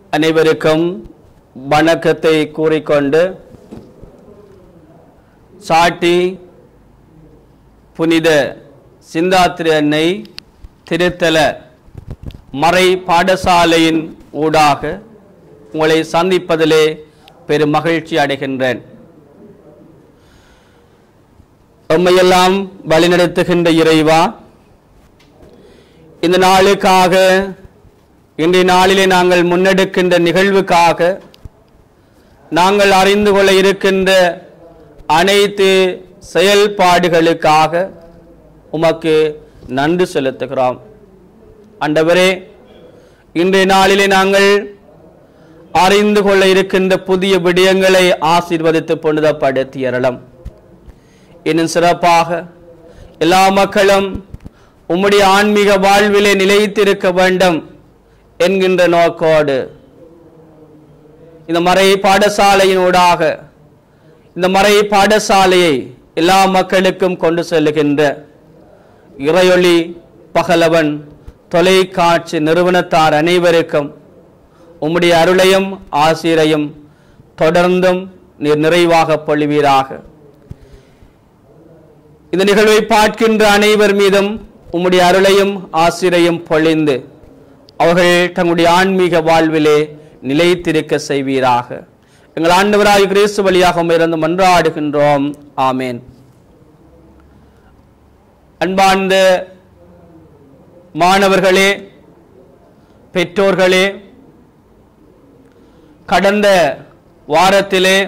அனைவருக்கும் வணக்கத்தை கூறிக்கொண்டு சாட்டி புனித சிந்தாத்திரி அன்னை திருத்தல மறை பாடசாலையின் ஊடாக உங்களை சந்திப்பதிலே பெரும் மகிழ்ச்சி அடைகின்றேன் எம்மையெல்லாம் வழிநடத்துகின்ற இறைவா இந்த நாளுக்காக இன்றைய நாளிலே நாங்கள் முன்னெடுக்கின்ற நிகழ்வுக்காக நாங்கள் அறிந்து கொள்ள இருக்கின்ற அனைத்து செயல்பாடுகளுக்காக உமக்கு நன்றி செலுத்துகிறோம் ஆண்டவரே இன்றைய நாளிலே நாங்கள் அறிந்து கொள்ள இருக்கின்ற புதிய விடயங்களை ஆசீர்வதித்து புனிதப்படுத்தியறலாம் இன்னும் சிறப்பாக எல்லா மக்களும் உம்முடைய ஆன்மீக வாழ்விலே நிலைத்திருக்க வேண்டும் என்கின்ற நோக்கோடு இந்த மறை பாடசாலையினூடாக இந்த மறை பாடசாலையை எல்லா மக்களுக்கும் கொண்டு செல்லுகின்ற இறையொளி பகலவன் தொலைக்காட்சி நிறுவனத்தார் அனைவருக்கும் உம்முடைய அருளையும் ஆசிரையும் தொடர்ந்தும் நீர் நிறைவாக பொழிவீராக இந்த நிகழ்வை பார்க்கின்ற அனைவர் மீதும் உம்முடைய அருளையும் ஆசிரையும் பொழிந்து அவர்கள் தங்களுடைய ஆன்மீக வாழ்விலே நிலைத்திருக்க செய்வீராக எங்கள் ஆண்டவராய் கிறிஸ்து வழியாக இருந்து மன்றாடுகின்றோம் ஆமேன் அன்பார்ந்த மாணவர்களே பெற்றோர்களே கடந்த வாரத்திலே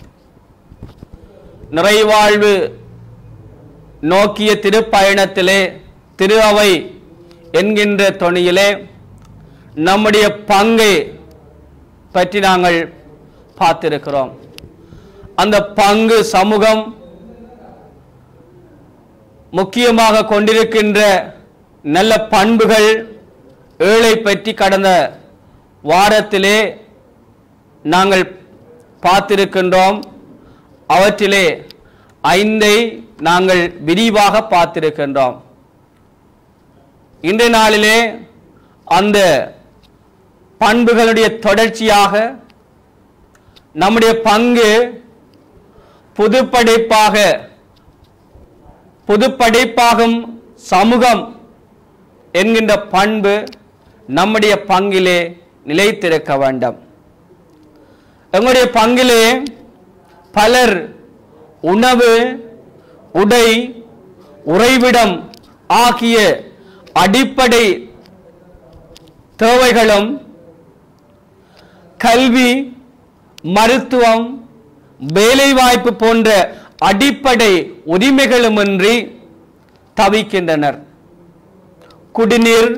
நிறைவாழ்வு நோக்கிய திருப்பயணத்திலே திரு அவை என்கின்ற தொனியிலே நம்முடைய பங்கை பற்றி நாங்கள் பார்த்திருக்கிறோம் அந்த பங்கு சமூகம் முக்கியமாக கொண்டிருக்கின்ற நல்ல பண்புகள் ஏழை பற்றி கடந்த வாரத்திலே நாங்கள் பார்த்திருக்கின்றோம் அவற்றிலே ஐந்தை நாங்கள் விரிவாக பார்த்திருக்கின்றோம் இன்றைய நாளிலே அந்த பண்புகளுடைய தொடர்ச்சியாக நம்முடைய பங்கு புதுப்படைப்பாக புதுப்படைப்பாகும் சமூகம் என்கின்ற பண்பு நம்முடைய பங்கிலே நிலைத்திருக்க வேண்டும் எங்களுடைய பங்கிலே பலர் உணவு உடை உறைவிடம் ஆகிய அடிப்படை தேவைகளும் கல்வி மருத்துவம் வேலைவாய்ப்பு போன்ற அடிப்படை உரிமைகளுமின்றி தவிக்கின்றனர் குடிநீர்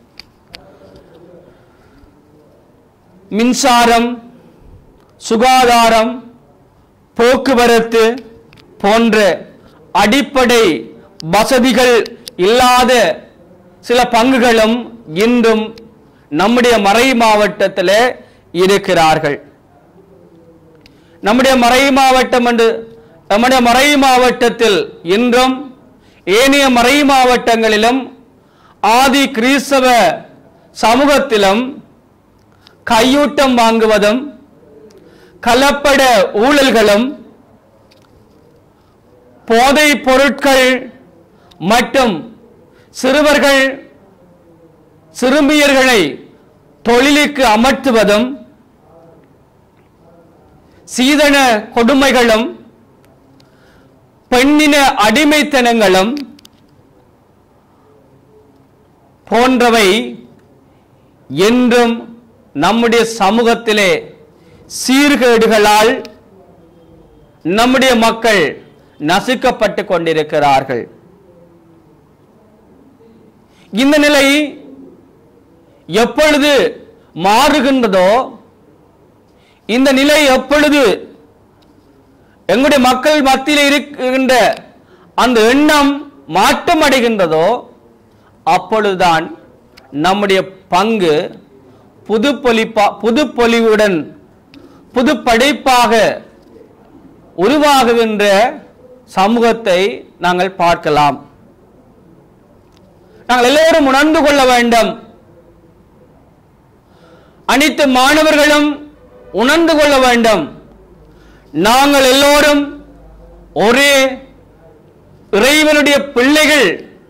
மின்சாரம் சுகாதாரம் போக்குவரத்து போன்ற அடிப்படை வசதிகள் இல்லாத சில பங்குகளும் இன்றும் நம்முடைய மறை மாவட்டத்தில் இருக்கிறார்கள் நம்முடைய மறை மாவட்டம் என்று நம்முடைய மறை மாவட்டத்தில் இன்றும் ஏனைய மறை மாவட்டங்களிலும் ஆதி கிறிஸ்தவ சமூகத்திலும் கையூட்டம் வாங்குவதும் கலப்பட ஊழல்களும் போதைப் பொருட்கள் மற்றும் சிறுவர்கள் சிறுமியர்களை தொழிலுக்கு அமர்த்துவதும் சீதன கொடுமைகளும் பெண்ணின அடிமைத்தனங்களும் போன்றவை என்றும் நம்முடைய சமூகத்திலே சீர்கேடுகளால் நம்முடைய மக்கள் நசுக்கப்பட்டு கொண்டிருக்கிறார்கள் இந்த நிலை எப்பொழுது மாறுகின்றதோ இந்த நிலை எப்பொழுது எங்களுடைய மக்கள் மத்தியில் இருக்கின்ற அந்த எண்ணம் மாற்றம் அடைகின்றதோ அப்பொழுதுதான் நம்முடைய பங்கு புது பொலிப்பா புது பொலிவுடன் புது படைப்பாக உருவாகுகின்ற சமூகத்தை நாங்கள் பார்க்கலாம் நாங்கள் எல்லோரும் உணர்ந்து கொள்ள வேண்டும் அனைத்து மாணவர்களும் உணர்ந்து கொள்ள வேண்டும் நாங்கள் எல்லோரும் ஒரே இறைவனுடைய பிள்ளைகள்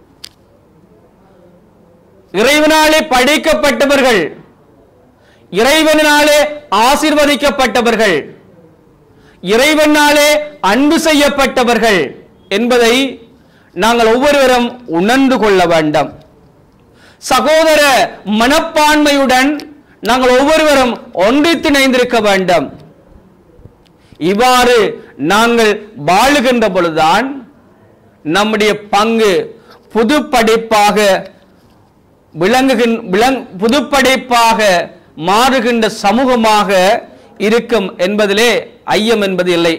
இறைவனாலே படைக்கப்பட்டவர்கள் இறைவனாலே ஆசீர்வதிக்கப்பட்டவர்கள் இறைவனாலே அன்பு செய்யப்பட்டவர்கள் என்பதை நாங்கள் ஒவ்வொருவரும் உணர்ந்து கொள்ள வேண்டும் சகோதர மனப்பான்மையுடன் நாங்கள் ஒவ்வொருவரும் ஒன்றித்திணைந்திருக்க வேண்டும் இவ்வாறு நாங்கள் வாழுகின்ற பொழுதுதான் நம்முடைய பங்கு புது படைப்பாக விளங்குகின் விளங் புதுப்படைப்பாக மாறுகின்ற சமூகமாக இருக்கும் என்பதிலே ஐயம் என்பது இல்லை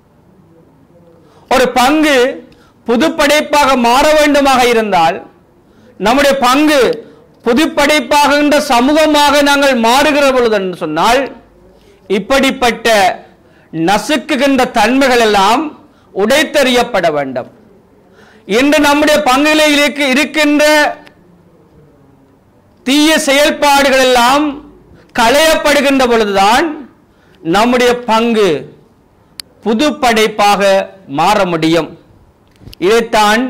ஒரு பங்கு புதுப்படைப்பாக மாற வேண்டுமாக இருந்தால் நம்முடைய பங்கு புதுப்படைப்பாகின்ற சமூகமாக நாங்கள் மாறுகிற பொழுது என்று சொன்னால் இப்படிப்பட்ட நசுக்குகின்ற தன்மைகள் எல்லாம் உடைத்தெறியப்பட வேண்டும் இன்று நம்முடைய பங்கிலே இருக்க- இருக்கின்ற தீய செயல்பாடுகள் எல்லாம் களையப்படுகின்ற பொழுதுதான் நம்முடைய பங்கு புது படைப்பாக மாற முடியும் இதைத்தான்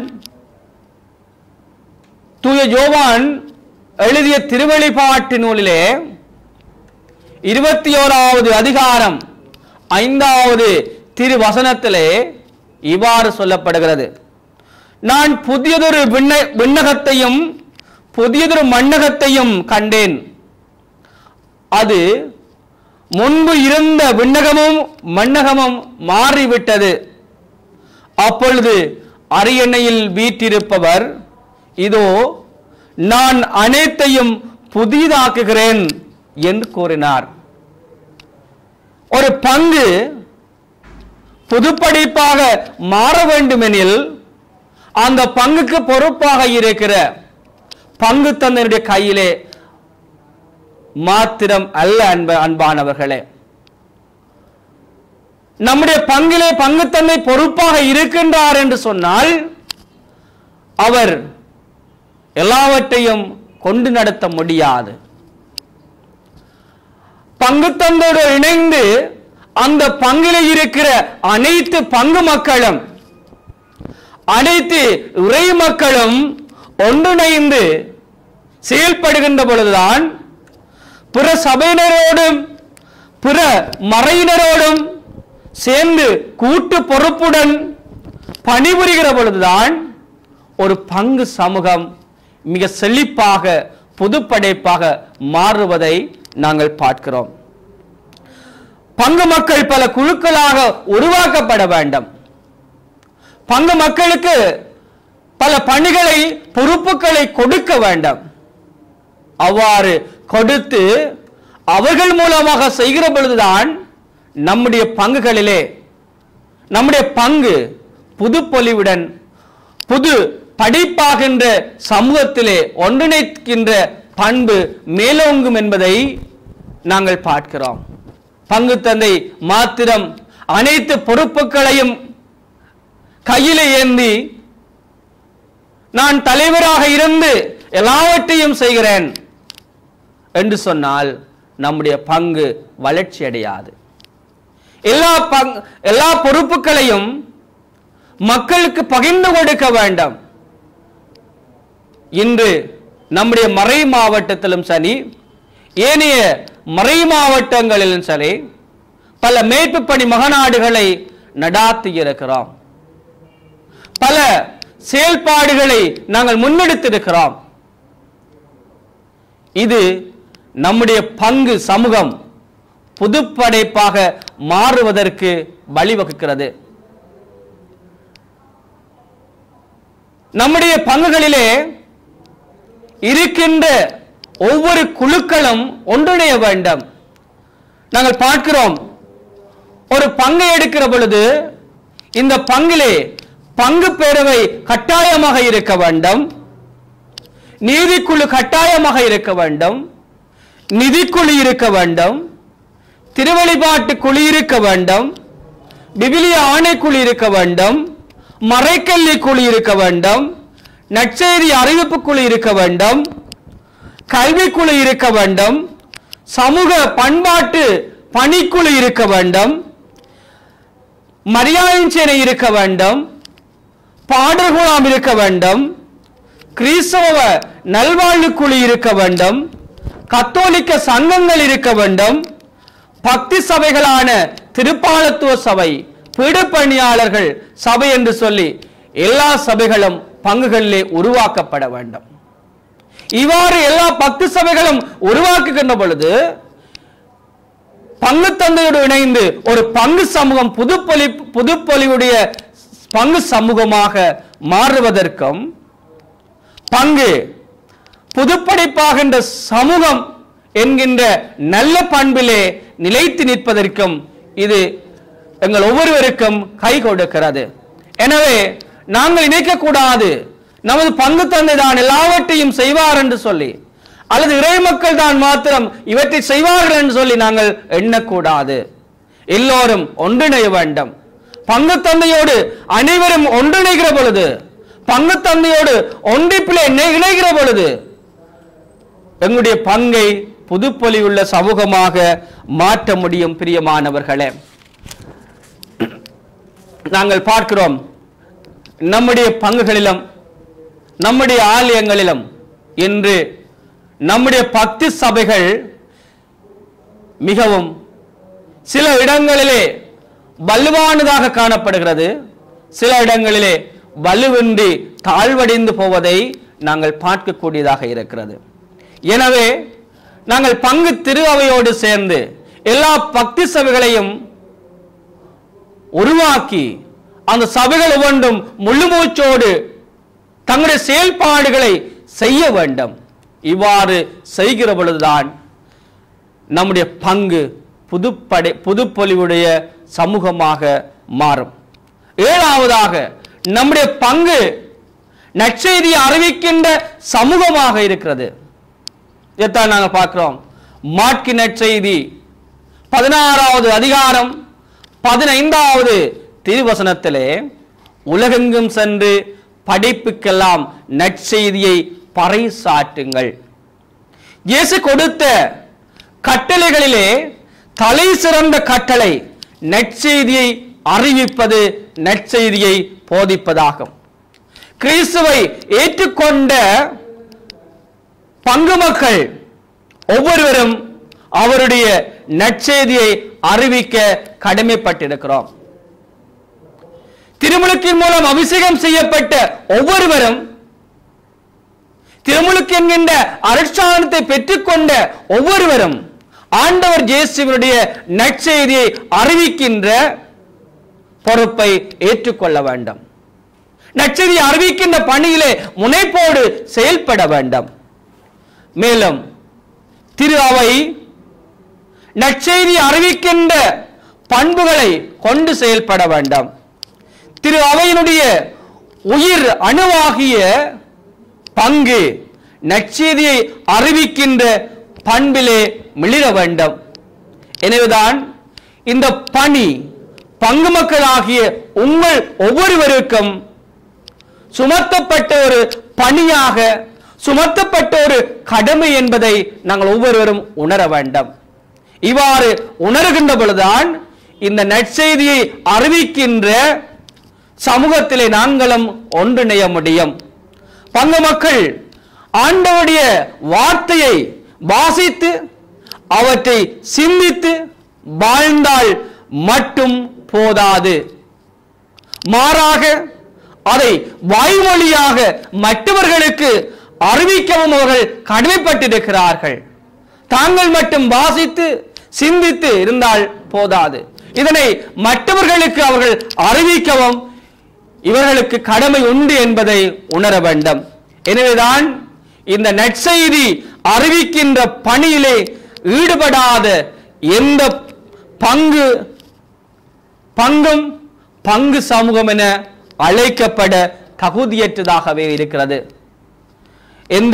தூய யோவான் எழுதிய திருவெளிப்பாட்டு நூலிலே இருபத்தி ஓராவது அதிகாரம் ஐந்தாவது திருவசனத்திலே இவ்வாறு சொல்லப்படுகிறது நான் புதியதொரு விண்ண விண்ணகத்தையும் புதியதொரு மண்ணகத்தையும் கண்டேன் அது முன்பு இருந்த விண்ணகமும் மண்ணகமும் மாறிவிட்டது அப்பொழுது அரியணையில் வீற்றிருப்பவர் இதோ நான் அனைத்தையும் புதிதாக்குகிறேன் என்று கூறினார் ஒரு பங்கு புதுப்படைப்பாக மாற வேண்டுமெனில் அந்த பங்குக்கு பொறுப்பாக இருக்கிற பங்கு தந்தனுடைய கையிலே மாத்திரம் அல்ல அன்ப அன்பானவர்களே நம்முடைய பங்கிலே பங்குத்தன்மை பொறுப்பாக இருக்கின்றார் என்று சொன்னால் அவர் எல்லாவற்றையும் கொண்டு நடத்த முடியாது பங்குத்தந்தோடு இணைந்து அந்த பங்கிலே இருக்கிற அனைத்து பங்கு மக்களும் அனைத்து இறை மக்களும் ஒன்றிணைந்து செயல்படுகின்ற பொழுதுதான் பிற சபையினரோடும் பிற மறையினரோடும் சேர்ந்து கூட்டு பொறுப்புடன் பணிபுரிகிற பொழுதுதான் ஒரு பங்கு சமூகம் மிக செழிப்பாக புதுப்படைப்பாக மாறுவதை நாங்கள் பார்க்கிறோம் பங்கு மக்கள் பல குழுக்களாக உருவாக்கப்பட வேண்டும் பங்கு மக்களுக்கு பல பணிகளை பொறுப்புகளை கொடுக்க வேண்டும் அவ்வாறு கொடுத்து அவர்கள் மூலமாக செய்கிற பொழுதுதான் நம்முடைய பங்குகளிலே நம்முடைய பங்கு புது பொலிவுடன் புது படிப்பாகின்ற சமூகத்திலே ஒன்றிணைக்கின்ற பண்பு மேலோங்கும் என்பதை நாங்கள் பார்க்கிறோம் பங்கு தந்தை மாத்திரம் அனைத்து பொறுப்புகளையும் கையிலே ஏந்தி நான் தலைவராக இருந்து எல்லாவற்றையும் செய்கிறேன் என்று சொன்னால் நம்முடைய பங்கு வளர்ச்சி அடையாது எல்லா பங் எல்லா பொறுப்புகளையும் மக்களுக்கு பகிர்ந்து கொடுக்க வேண்டும் இன்று நம்முடைய மறை மாவட்டத்திலும் சரி ஏனைய மறை மாவட்டங்களிலும் சரி பல மேய்ப்பு பணி மகநாடுகளை நடாத்தி இருக்கிறோம் பல செயல்பாடுகளை நாங்கள் முன்னெடுத்திருக்கிறோம் இது நம்முடைய பங்கு சமூகம் புதுப்படைப்பாக மாறுவதற்கு வழிவகுக்கிறது நம்முடைய பங்குகளிலே இருக்கின்ற ஒவ்வொரு குழுக்களும் ஒன்றிணைய வேண்டும் நாங்கள் பார்க்கிறோம் ஒரு பங்கை எடுக்கிற பொழுது இந்த பங்கிலே பங்கு பேரவை கட்டாயமாக இருக்க வேண்டும் நீதிக்குழு கட்டாயமாக இருக்க வேண்டும் நிதிக்குழு இருக்க வேண்டும் திருவழிபாட்டு குழு இருக்க வேண்டும் விவிலிய ஆணைக்குழு இருக்க வேண்டும் மறைக்கல்வி குழு இருக்க வேண்டும் நற்செய்தி அறிவிப்பு குழு இருக்க வேண்டும் கல்விக்குழு இருக்க வேண்டும் சமூக பண்பாட்டு பணிக்குழு இருக்க வேண்டும் மரியாதை இருக்க வேண்டும் பாடல்குலாம் இருக்க வேண்டும் கிறிஸ்தவ நல்வாழ்வு குழு இருக்க வேண்டும் கத்தோலிக்க சங்கங்கள் இருக்க வேண்டும் பக்தி சபைகளான திருப்பாலத்துவ சபை பீடப்பணியாளர்கள் சபை என்று சொல்லி எல்லா சபைகளும் பங்குகளிலே உருவாக்கப்பட வேண்டும் இவ்வாறு எல்லா பக்தி சபைகளும் உருவாக்குகின்ற பொழுது பங்கு தந்தையோடு இணைந்து ஒரு பங்கு சமூகம் புதுப்பொலி புதுப்பொலிவுடைய பங்கு சமூகமாக மாறுவதற்கும் பங்கு புதுப்படைப்பாகின்ற சமூகம் என்கின்ற நல்ல பண்பிலே நிலைத்து நிற்பதற்கும் இது எங்கள் ஒவ்வொருவருக்கும் கை கொடுக்கிறது எனவே நாங்கள் நினைக்கக்கூடாது நமது பங்கு தந்தை தான் எல்லாவற்றையும் செய்வார் என்று சொல்லி அல்லது இறை மக்கள் தான் மாத்திரம் இவற்றை செய்வார்கள் என்று சொல்லி நாங்கள் எண்ணக்கூடாது எல்லோரும் ஒன்றிணைய வேண்டும் பங்கு தந்தையோடு அனைவரும் ஒன்றிணைகிற பொழுது பங்கு தந்தையோடு ஒன்றிப்பிலே இணை- இணைகிற பொழுது எங்களுடைய பங்கை புதுப்பொலிவுள்ள சமூகமாக மாற்ற முடியும் பிரியமானவர்களே நாங்கள் பார்க்கிறோம் நம்முடைய பங்குகளிலும் நம்முடைய ஆலயங்களிலும் இன்று நம்முடைய பக்தி சபைகள் மிகவும் சில இடங்களிலே வலுவானதாக காணப்படுகிறது சில இடங்களிலே வலுவின்றி தாழ்வடைந்து போவதை நாங்கள் பார்க்கக்கூடியதாக இருக்கிறது எனவே நாங்கள் பங்கு திரு அவையோடு சேர்ந்து எல்லா பக்தி சபைகளையும் உருவாக்கி அந்த சபைகள் ஒவ்வொன்றும் முழுமூச்சோடு தங்களுடைய செயல்பாடுகளை செய்ய வேண்டும் இவ்வாறு செய்கிற பொழுதுதான் நம்முடைய பங்கு புதுப்படை புதுப்பொலிவுடைய சமூகமாக மாறும் ஏழாவதாக நம்முடைய பங்கு நற்செய்தியை அறிவிக்கின்ற சமூகமாக இருக்கிறது இதைத்தான் நாங்கள் பார்க்கிறோம் மாட்கி நற்செய்தி பதினாறாவது அதிகாரம் பதினைந்தாவது திருவசனத்திலே உலகெங்கும் சென்று படிப்புக்கெல்லாம் நற்செய்தியை பறைசாற்றுங்கள் இயேசு கொடுத்த கட்டளைகளிலே தலை சிறந்த கட்டளை நற்செய்தியை அறிவிப்பது நற்செய்தியை போதிப்பதாகும் கிறிஸ்துவை ஏற்றுக்கொண்ட பங்கு மக்கள் ஒவ்வொருவரும் அவருடைய நற்செய்தியை அறிவிக்க கடமைப்பட்டிருக்கிறோம் திருமுழுக்கின் மூலம் அபிஷேகம் செய்யப்பட்ட ஒவ்வொருவரும் திருமுழுக்கு என்கின்ற அருட்சாதனத்தை பெற்றுக்கொண்ட ஒவ்வொருவரும் ஆண்டவர் இயேசுவினுடைய நற்செய்தியை அறிவிக்கின்ற பொறுப்பை ஏற்றுக்கொள்ள வேண்டும் நற்செய்தியை அறிவிக்கின்ற பணியிலே முனைப்போடு செயல்பட வேண்டும் மேலும் திரு அவை நற்செய்தி அறிவிக்கின்ற பண்புகளை கொண்டு செயல்பட வேண்டும் திரு அவையினுடைய உயிர் அணுவாகிய பங்கு நற்செய்தியை அறிவிக்கின்ற பண்பிலே மிளிர வேண்டும் எனவேதான் இந்த பணி பங்கு மக்களாகிய உங்கள் ஒவ்வொருவருக்கும் சுமத்தப்பட்ட ஒரு பணியாக சுமத்தப்பட்ட ஒரு கடமை என்பதை நாங்கள் ஒவ்வொருவரும் உணர வேண்டும் இவ்வாறு உணர்கின்ற பொழுதுதான் இந்த நற்செய்தியை அறிவிக்கின்ற சமூகத்திலே நாங்களும் ஒன்றிணைய முடியும் பங்கு மக்கள் ஆண்டவருடைய வார்த்தையை வாசித்து அவற்றை சிந்தித்து வாழ்ந்தால் மட்டும் போதாது மாறாக அதை வாய்மொழியாக மற்றவர்களுக்கு அறிவிக்கவும் அவர்கள் கடமைப்பட்டிருக்கிறார்கள் தாங்கள் மட்டும் வாசித்து சிந்தித்து இருந்தால் போதாது இதனை மற்றவர்களுக்கு அவர்கள் அறிவிக்கவும் இவர்களுக்கு கடமை உண்டு என்பதை உணர வேண்டும் எனவேதான் இந்த நற்செய்தி அறிவிக்கின்ற பணியிலே ஈடுபடாத எந்த பங்கு பங்கும் பங்கு சமூகம் என அழைக்கப்பட தகுதியற்றதாகவே இருக்கிறது எந்த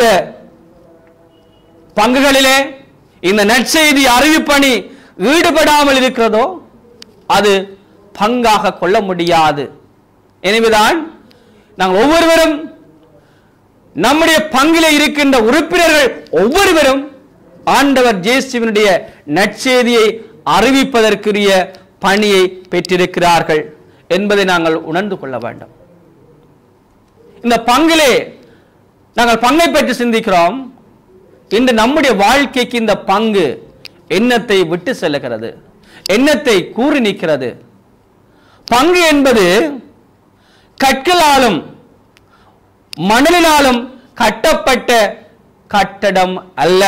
பங்குகளிலே இந்த நற்செய்தி அறிவிப்பணி ஈடுபடாமல் இருக்கிறதோ அது பங்காக கொள்ள முடியாது எனவேதான் நாங்கள் ஒவ்வொருவரும் நம்முடைய பங்கிலே இருக்கின்ற உறுப்பினர்கள் ஒவ்வொருவரும் ஆண்டவர் ஜேசுவினுடைய நற்செய்தியை அறிவிப்பதற்குரிய பணியை பெற்றிருக்கிறார்கள் என்பதை நாங்கள் உணர்ந்து கொள்ள வேண்டும் இந்த பங்கிலே நாங்கள் பங்கை பற்றி சிந்திக்கிறோம் இன்று நம்முடைய வாழ்க்கைக்கு இந்த பங்கு எண்ணத்தை விட்டு செல்லுகிறது எண்ணத்தை கூறி நிற்கிறது பங்கு என்பது கற்களாலும் மணலினாலும் கட்டப்பட்ட கட்டடம் அல்ல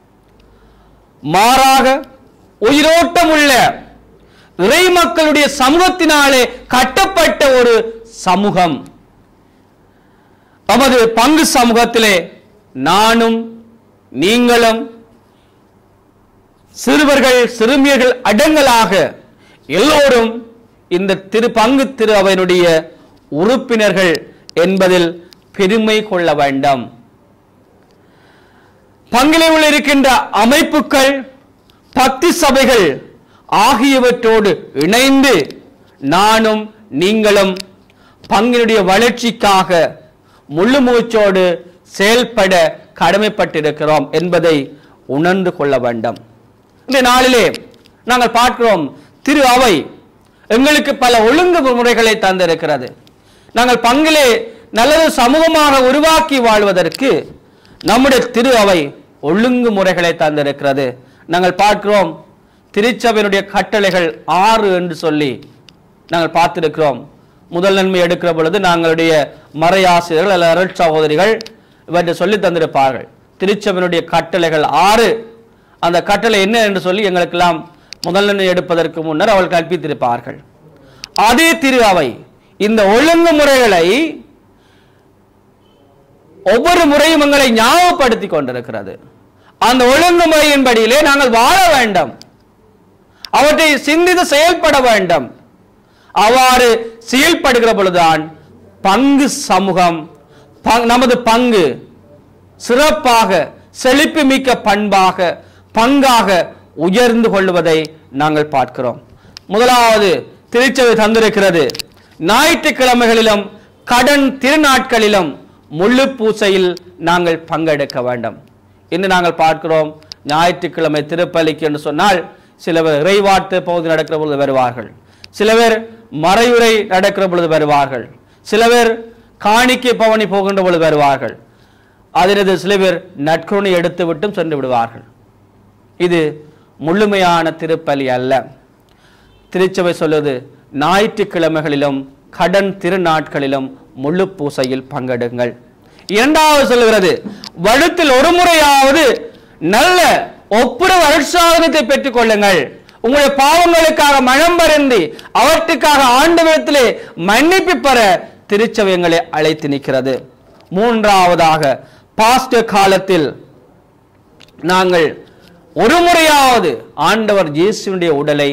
மாறாக உயிரோட்டம் உள்ள இறை மக்களுடைய சமூகத்தினாலே கட்டப்பட்ட ஒரு சமூகம் நமது பங்கு சமூகத்திலே நானும் நீங்களும் சிறுவர்கள் சிறுமியர்கள் அடங்கலாக எல்லோரும் இந்த திரு பங்கு திரு அவையினுடைய உறுப்பினர்கள் என்பதில் பெருமை கொள்ள வேண்டாம் பங்கிலே உள்ள இருக்கின்ற அமைப்புகள் பக்தி சபைகள் ஆகியவற்றோடு இணைந்து நானும் நீங்களும் பங்கினுடைய வளர்ச்சிக்காக முழு மூச்சோடு செயல்பட கடமைப்பட்டிருக்கிறோம் என்பதை உணர்ந்து கொள்ள வேண்டும் இந்த நாளிலே நாங்கள் பார்க்கிறோம் திரு அவை எங்களுக்கு பல ஒழுங்கு முறைகளை தந்திருக்கிறது நாங்கள் பங்கிலே நல்லது சமூகமாக உருவாக்கி வாழ்வதற்கு நம்முடைய திரு அவை ஒழுங்கு முறைகளை தந்திருக்கிறது நாங்கள் பார்க்கிறோம் திருச்சபையினுடைய கட்டளைகள் ஆறு என்று சொல்லி நாங்கள் பார்த்திருக்கிறோம் முதல் நன்மை எடுக்கிற பொழுது நாங்களுடைய மறையாசிரியர்கள் அல்லது அருள் சகோதரிகள் இவற்றை சொல்லி தந்திருப்பார்கள் திருச்சபையினுடைய கட்டளைகள் ஆறு அந்த கட்டளை என்ன என்று சொல்லி எங்களுக்கெல்லாம் முதல் நன்மை எடுப்பதற்கு முன்னர் அவர்கள் கற்பித்திருப்பார்கள் அதே திரு அவை இந்த ஒழுங்கு முறைகளை ஒவ்வொரு முறையும் எங்களை ஞாபகப்படுத்தி கொண்டிருக்கிறது அந்த ஒழுங்குமுறையின்படியிலே நாங்கள் வாழ வேண்டும் அவற்றை சிந்தித்து செயல்பட வேண்டும் அவ்வாறு செயல்படுகிற பொழுதுதான் பங்கு சமூகம் பங்- நமது பங்கு சிறப்பாக செழிப்பு மிக்க பண்பாக பங்காக உயர்ந்து கொள்வதை நாங்கள் பார்க்கிறோம் முதலாவது திருச்சபை தந்திருக்கிறது ஞாயிற்றுக்கிழமைகளிலும் கடன் திருநாட்களிலும் முள்ளு பூசையில் நாங்கள் பங்கெடுக்க வேண்டும் இன்று நாங்கள் பார்க்கிறோம் ஞாயிற்றுக்கிழமை திருப்பலிக்கு என்று சொன்னால் சில பேர் இறைவாட்டு பகுதி நடக்கிற பொழுது வருவார்கள் சில பேர் மறையுரை நடக்கிற பொழுது வருவார்கள் சில பேர் காணிக்கை பவனி போகின்ற பொழுது வருவார்கள் அதிலிருந்து சில பேர் நற்கருணை எடுத்து விட்டும் சென்று விடுவார்கள் இது முழுமையான திருப்பலி அல்ல திருச்சபை சொல்லுது ஞாயிற்றுக்கிழமைகளிலும் கடன் திருநாட்களிலும் முழு பூசையில் பங்கெடுங்கள் இரண்டாவது சொல்லுகிறது வருடத்தில் ஒரு முறையாவது நல்ல ஒப்புரவு அருட்சாதனத்தை பெற்றுக் கொள்ளுங்கள் உங்களுடைய பாவங்களுக்காக மனம் பருந்தி அவற்றுக்காக ஆண்டவரத்திலே மன்னிப்பு பெற திருச்சபை எங்களை அழைத்து நிற்கிறது மூன்றாவதாக பாஸ்ட காலத்தில் நாங்கள் ஒரு முறையாவது ஆண்டவர் இயேசுவினுடைய உடலை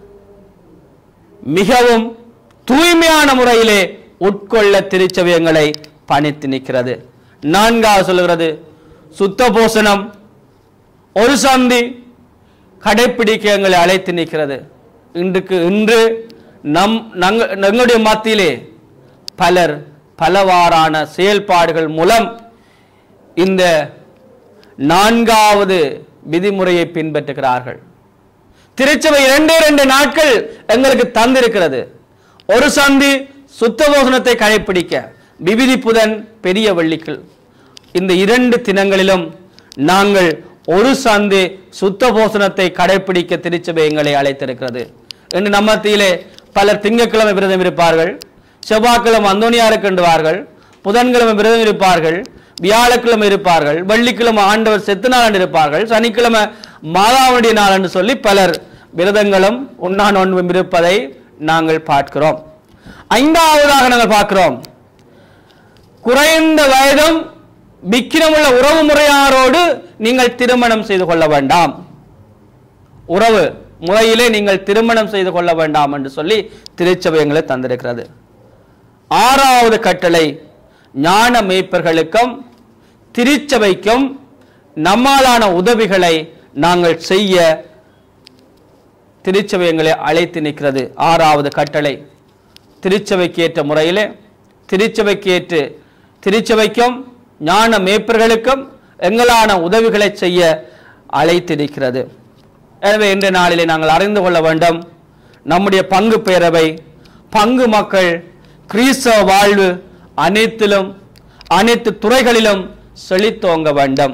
மிகவும் தூய்மையான முறையிலே உட்கொள்ள திருச்சபையங்களை பணித்து நிற்கிறது நான்காவது சொல்லுகிறது சுத்த போசனம் ஒரு சந்தி கடைப்பிடிக்க எங்களை அழைத்து நிற்கிறது இன்றுக்கு இன்று நம் நங்க- எங்களுடைய மத்தியிலே பலர் பலவாறான செயல்பாடுகள் மூலம் இந்த நான்காவது விதிமுறையை பின்பற்றுகிறார்கள் திருச்சபை இரண்டே இரண்டு நாட்கள் எங்களுக்கு தந்திருக்கிறது ஒரு சந்தி சுத்த போசனத்தை கடைப்பிடிக்க விவிதி புதன் பெரிய வெள்ளிக்கள் இந்த இரண்டு தினங்களிலும் நாங்கள் ஒரு சந்தி சுத்த போசனத்தை கடைப்பிடிக்க திருச்சபை எங்களை அழைத்திருக்கிறது என்று நம்ம மத்தியிலே பலர் திங்கட்கிழமை விரதம் இருப்பார்கள் செவ்வாய்க்கிழமை அந்தோனியாருக்கு என்றுவார்கள் புதன்கிழமை விரதம் இருப்பார்கள் வியாழக்கிழமை இருப்பார்கள் வெள்ளிக்கிழமை ஆண்டவர் செத்து நாள் என்று இருப்பார்கள் சனிக்கிழமை மாதாவுடைய நாள் என்று சொல்லி பலர் விரதங்களும் உண்ணா நோன்பும் இருப்பதை நாங்கள் பார்க்கிறோம் ஐந்தாவதாக நாங்கள் பார்க்கிறோம் குறைந்த வயதும் விக்கிரமுள்ள உறவு முறையாரோடு நீங்கள் திருமணம் செய்து கொள்ள வேண்டாம் உறவு முறையிலே நீங்கள் திருமணம் செய்து கொள்ள வேண்டாம் என்று சொல்லி திருச்சபை எங்களை தந்திருக்கிறது ஆறாவது கட்டளை ஞான மேய்ப்பர்களுக்கும் திருச்சபைக்கும் நம்மாலான உதவிகளை நாங்கள் செய்ய திருச்சபை எங்களை அழைத்து நிற்கிறது ஆறாவது கட்டளை திருச்சபைக்கு ஏற்ற முறையிலே திருச்சபைக்கு ஏற்று திருச்சபைக்கும் ஞான மேய்ப்பர்களுக்கும் எங்களான உதவிகளை செய்ய அழைத்திருக்கிறது எனவே இன்றைய நாளிலே நாங்கள் அறிந்து கொள்ள வேண்டும் நம்முடைய பங்கு பேரவை பங்கு மக்கள் கிறிஸ்தவ வாழ்வு அனைத்திலும் அனைத்து துறைகளிலும் செழித்தோங்க வேண்டும்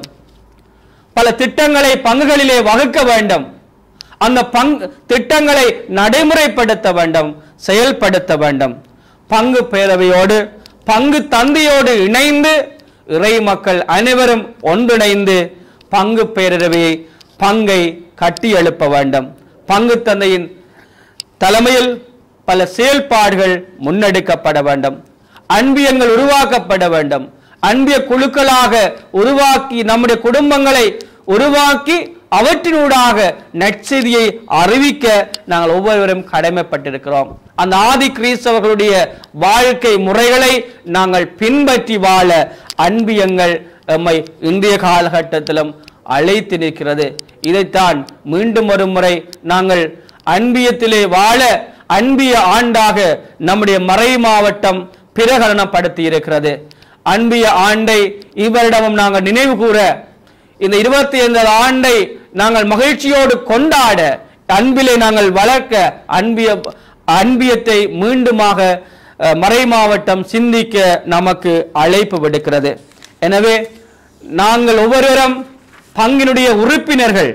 பல திட்டங்களை பங்குகளிலே வகுக்க வேண்டும் அந்த பங்கு திட்டங்களை நடைமுறைப்படுத்த வேண்டும் செயல்படுத்த வேண்டும் பங்கு பேரவையோடு பங்கு தந்தையோடு இணைந்து இறை மக்கள் அனைவரும் ஒன்றிணைந்து பங்கு பேரவையை பங்கை கட்டி எழுப்ப வேண்டும் பங்கு தந்தையின் தலைமையில் பல செயல்பாடுகள் முன்னெடுக்கப்பட வேண்டும் அன்பியங்கள் உருவாக்கப்பட வேண்டும் அன்பிய குழுக்களாக உருவாக்கி நம்முடைய குடும்பங்களை உருவாக்கி அவற்றினூடாக நற்செய்தியை அறிவிக்க நாங்கள் ஒவ்வொருவரும் கடமைப்பட்டிருக்கிறோம் அந்த ஆதி கிறிஸ்தவர்களுடைய வாழ்க்கை முறைகளை நாங்கள் பின்பற்றி வாழ அன்பியங்கள் எம்மை இந்திய காலகட்டத்திலும் அழைத்து நிற்கிறது இதைத்தான் மீண்டும் ஒரு முறை நாங்கள் அன்பியத்திலே வாழ அன்பிய ஆண்டாக நம்முடைய மறை மாவட்டம் பிரகடனப்படுத்தி இருக்கிறது அன்பிய ஆண்டை இவரிடமும் நாங்கள் நினைவு கூற இந்த இருபத்தி ஐந்தாவது ஆண்டை நாங்கள் மகிழ்ச்சியோடு கொண்டாட அன்பிலே நாங்கள் வளர்க்க அன்பிய அன்பியத்தை மீண்டுமாக அஹ், மறை மாவட்டம் சிந்திக்க நமக்கு அழைப்பு விடுக்கிறது எனவே நாங்கள் ஒவ்வொருவரும் பங்கினுடைய உறுப்பினர்கள்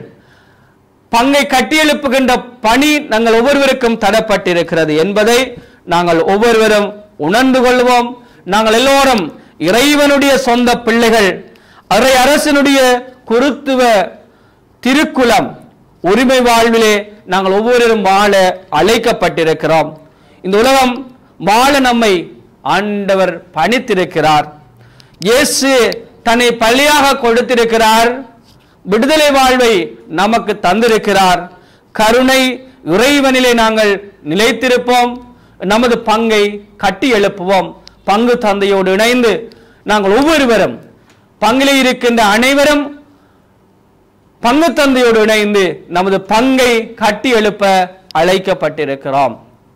பங்கை கட்டியெழுப்புகின்ற பணி நாங்கள் ஒவ்வொருவருக்கும் தரப்பட்டிருக்கிறது என்பதை நாங்கள் ஒவ்வொருவரும் உணர்ந்து கொள்வோம் நாங்கள் எல்லோரும் இறைவனுடைய சொந்த பிள்ளைகள் அரை அரசனுடைய குருத்துவ திருக்குலம் உரிமை வாழ்விலே நாங்கள் ஒவ்வொருவரும் வாழ அழைக்கப்பட்டிருக்கிறோம் இந்த உலகம் வாழ நம்மை ஆண்டவர் பணித்திருக்கிறார் இயேசு தன்னை பள்ளியாக கொடுத்திருக்கிறார் விடுதலை வாழ்வை நமக்கு தந்திருக்கிறார் கருணை இறைவனிலே நாங்கள் நிலைத்திருப்போம் நமது பங்கை கட்டி எழுப்புவோம் பங்கு தந்தையோடு இணைந்து நாங்கள் ஒவ்வொருவரும் பங்கிலே இருக்கின்ற அனைவரும் பங்கு தந்தையோடு இணைந்து நமது பங்கை கட்டி எழுப்ப அழைக்கப்பட்டிருக்கிறோம்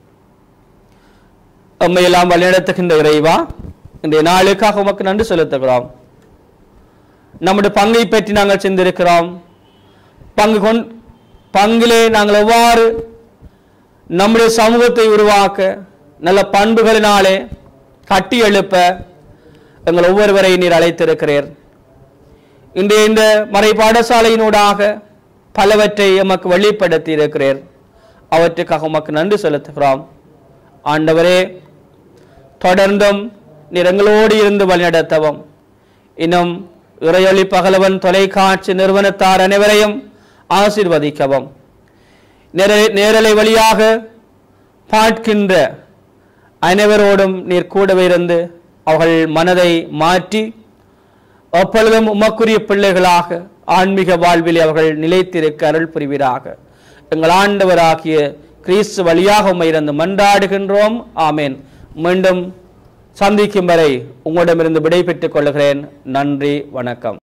எம்மையெல்லாம் வழிநடத்துகின்ற இறைவா இந்த நாளுக்காக உமக்கு நன்றி செலுத்துகிறோம் நம்முடைய பங்கை பற்றி நாங்கள் சிந்திருக்கிறோம் பங்கு கொண் பங்கிலே நாங்கள் எவ்வாறு நம்முடைய சமூகத்தை உருவாக்க நல்ல பண்புகளினாலே கட்டி எழுப்ப எங்கள் ஒவ்வொருவரை நீர் அழைத்திருக்கிறீர் இன்றைய இந்த மறை பாடசாலையினூடாக பலவற்றை எமக்கு வெளிப்படுத்தி இருக்கிறீர் அவற்றுக்காக உமக்கு நன்றி செலுத்துகிறோம் ஆண்டவரே தொடர்ந்தும் நீர் எங்களோடு இருந்து வழிநடத்தவும் இன்னும் இறையொளி பகலவன் தொலைக்காட்சி நிறுவனத்தார் அனைவரையும் ஆசீர்வதிக்கவும் நேர- நேரலை வழியாக பார்க்கின்ற அனைவரோடும் நீர் கூடவே இருந்து அவர்கள் மனதை மாற்றி எப்பொழுதும் உமக்குரிய பிள்ளைகளாக ஆன்மீக வாழ்வில் அவர்கள் நிலைத்திருக்க அருள் புரிவீராக எங்கள் ஆண்டவராகிய கிறிஸ்து வழியாக உம்மை இருந்து மன்றாடுகின்றோம் ஆமேன் மீண்டும் சந்திக்கும் வரை உங்களிடமிருந்து விடை பெற்றுக் கொள்கிறேன் நன்றி வணக்கம்